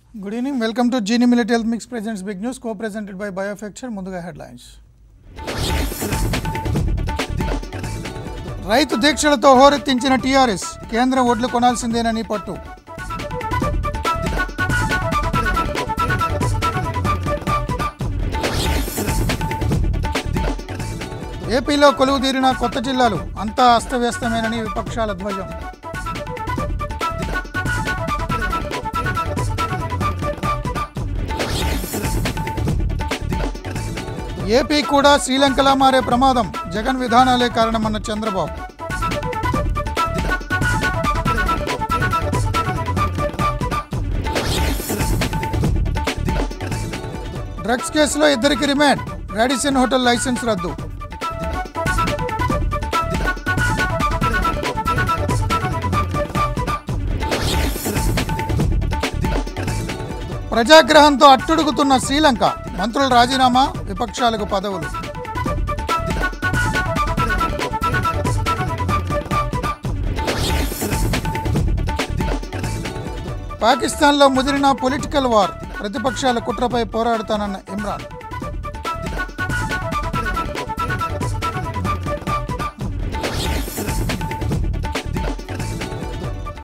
good evening welcome to genie millet health mix presents big news co presented by బయోఫెక్చర్ ముందుగా headlines రైతు దీక్షలతో హోరెత్తించిన TRS కేంద్రం ఒడ్లు కొనాల్సిందేనని పట్టు ఏపీలో కొలువు తీరిన కొత్త జిల్లాలు అంతా అస్తవ్యస్తమేనని విపక్షాల ధ్వజం ఏపీ కూడా శ్రీలంకలా మారే ప్రమాదం జగన్ విధానాలే కారణమన్న చంద్రబాబు డ్రగ్స్ కేసులో ఇద్దరికి రిమాండ్ రాడిసన్ హోటల్ లైసెన్స్ రద్దు ప్రజాగ్రహంతో అట్టుడుగుతున్న శ్రీలంక మంత్రుల రాజీనామా విపక్షాలకు పదవులు పాకిస్తాన్లో ముదిరిన పొలిటికల్ వార్ ప్రతిపక్షాల కుట్రపై పోరాడుతానన్న ఇమ్రాన్